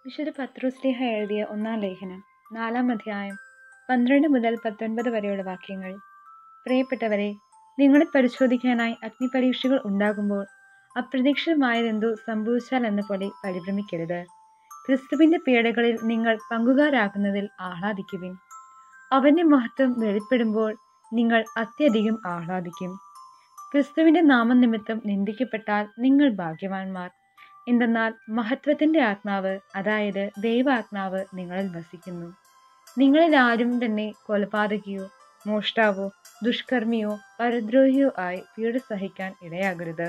വിശുദ്ധ പത്രോസ്ലിഹ എഴുതിയ ഒന്നാം ലേഖനം നാലാം അധ്യായം പന്ത്രണ്ട് മുതൽ പത്തൊൻപത് വരെയുള്ള വാക്യങ്ങൾ പ്രിയപ്പെട്ടവരെ നിങ്ങളെ പരിശോധിക്കാനായി അഗ്നിപരീക്ഷകൾ ഉണ്ടാകുമ്പോൾ അപ്രതീക്ഷിതമായതെന്തോ സംഭവിച്ചാൽ എന്ന പോലെ പരിഭ്രമിക്കരുത് ക്രിസ്തുവിന്റെ പീഡകളിൽ നിങ്ങൾ പങ്കുകാരാകുന്നതിൽ ആഹ്ലാദിക്കുവിൻ അവന്റെ മഹത്വം വെളിപ്പെടുമ്പോൾ നിങ്ങൾ അത്യധികം ആഹ്ലാദിക്കും ക്രിസ്തുവിന്റെ നാമനിമിത്തം നിന്ദിക്കപ്പെട്ടാൽ നിങ്ങൾ ഭാഗ്യവാന്മാർ എന്തെന്നാൽ മഹത്വത്തിന്റെ ആത്മാവ് അതായത് ദൈവാത്മാവ് നിങ്ങളിൽ വസിക്കുന്നു നിങ്ങളിൽ ആരും തന്നെ കൊലപാതകിയോ മോഷ്ടാവോ ദുഷ്കർമ്മിയോ പരദ്രോഹിയോ ആയി പീഡ സഹിക്കാൻ ഇടയാകരുത്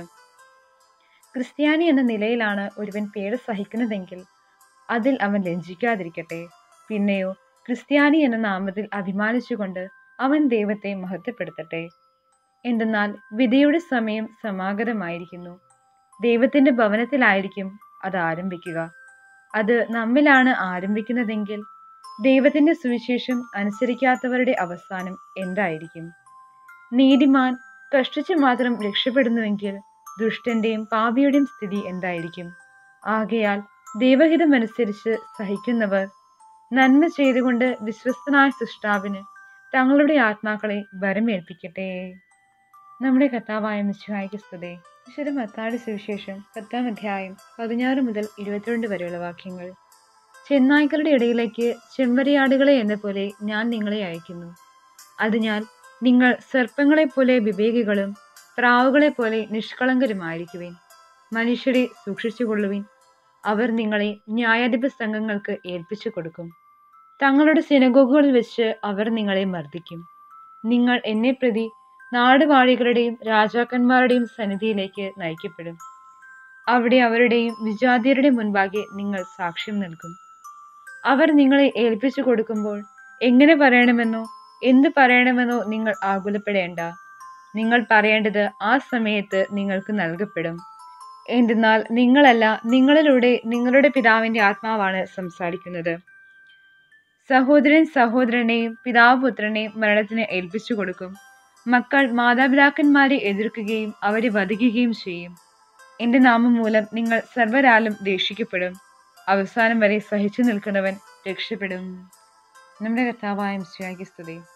ക്രിസ്ത്യാനി എന്ന നിലയിലാണ് ഒരുവൻ പീഡ സഹിക്കുന്നതെങ്കിൽ അതിൽ അവൻ ലജ്ജിക്കാതിരിക്കട്ടെ പിന്നെയോ ക്രിസ്ത്യാനി എന്ന നാമത്തിൽ അഭിമാനിച്ചുകൊണ്ട് അവൻ ദൈവത്തെ മഹത്വപ്പെടുത്തട്ടെ എന്തെന്നാൽ വിധിയുടെ സമയം സമാഗതമായിരിക്കുന്നു ദൈവത്തിന്റെ ഭവനത്തിലായിരിക്കും അത് ആരംഭിക്കുക അത് നമ്മിലാണ് ആരംഭിക്കുന്നതെങ്കിൽ ദൈവത്തിന്റെ സുവിശേഷം അനുസരിക്കാത്തവരുടെ അവസാനം എന്തായിരിക്കും നീതിമാൻ കഷ്ടിച്ചു മാത്രം രക്ഷപ്പെടുന്നുവെങ്കിൽ ദുഷ്ടന്റെയും പാപിയുടെയും സ്ഥിതി എന്തായിരിക്കും ആകയാൽ ദൈവഹിതമനുസരിച്ച് സഹിക്കുന്നവർ നന്മ ചെയ്തുകൊണ്ട് വിശ്വസ്തനായ സൃഷ്ടാവിന് തങ്ങളുടെ ആത്മാക്കളെ വരമേൽപ്പിക്കട്ടെ നമ്മുടെ കർത്താവായ മിശുഹായിക്ക് സ്തുതി വിശുദ്ധ മത്താടി സുവിശേഷം പത്താം അധ്യായം പതിനാറ് മുതൽ ഇരുപത്തിരണ്ട് വരെയുള്ള വാക്യങ്ങൾ ചെന്നായ്ക്കളുടെ ഇടയിലേക്ക് ചെമ്മരിയാടുകളെ എന്ന പോലെ ഞാൻ നിങ്ങളെ അയക്കുന്നു അതിനാൽ നിങ്ങൾ സർപ്പങ്ങളെപ്പോലെ വിവേകികളും പ്രാവുകളെ പോലെ നിഷ്കളങ്കരുമായിരിക്കുവിൻ മനുഷ്യരെ സൂക്ഷിച്ചുകൊള്ളുവിൻ അവർ നിങ്ങളെ ന്യായാധിപ സംഘങ്ങൾക്ക് ഏൽപ്പിച്ചു കൊടുക്കും തങ്ങളുടെ സിനഗോഗുകളിൽ വെച്ച് അവർ നിങ്ങളെ മർദ്ദിക്കും നിങ്ങൾ എന്നെ പ്രതി നാടുവാഴികളുടെയും രാജാക്കന്മാരുടെയും സന്നിധിയിലേക്ക് നയിക്കപ്പെടും അവിടെ അവരുടെയും വിജാതിയരുടെ മുൻപാകെ നിങ്ങൾ സാക്ഷ്യം നൽകും അവർ നിങ്ങളെ ഏൽപ്പിച്ചു കൊടുക്കുമ്പോൾ എങ്ങനെ പറയണമെന്നോ എന്ത് പറയണമെന്നോ നിങ്ങൾ ആകുലപ്പെടേണ്ട നിങ്ങൾ പറയേണ്ടത് ആ സമയത്ത് നിങ്ങൾക്ക് നൽകപ്പെടും എന്തെന്നാൽ നിങ്ങളല്ല നിങ്ങളിലൂടെ നിങ്ങളുടെ പിതാവിന്റെ ആത്മാവാണ് സംസാരിക്കുന്നത് സഹോദരൻ സഹോദരനെയും പിതാവ് പുത്രനെയും മരണത്തിന് ഏൽപ്പിച്ചു കൊടുക്കും മക്കൾ മാതാപിതാക്കന്മാരെ എതിർക്കുകയും അവരെ വധിക്കുകയും ചെയ്യും എന്റെ നാമം മൂലം നിങ്ങൾ സർവരാലും രക്ഷിക്കപ്പെടും അവസാനം വരെ സഹിച്ചു നിൽക്കുന്നവൻ രക്ഷപ്പെടും നമ്മുടെ കർത്താവായ മിശ്വാക്കി സ്തുതി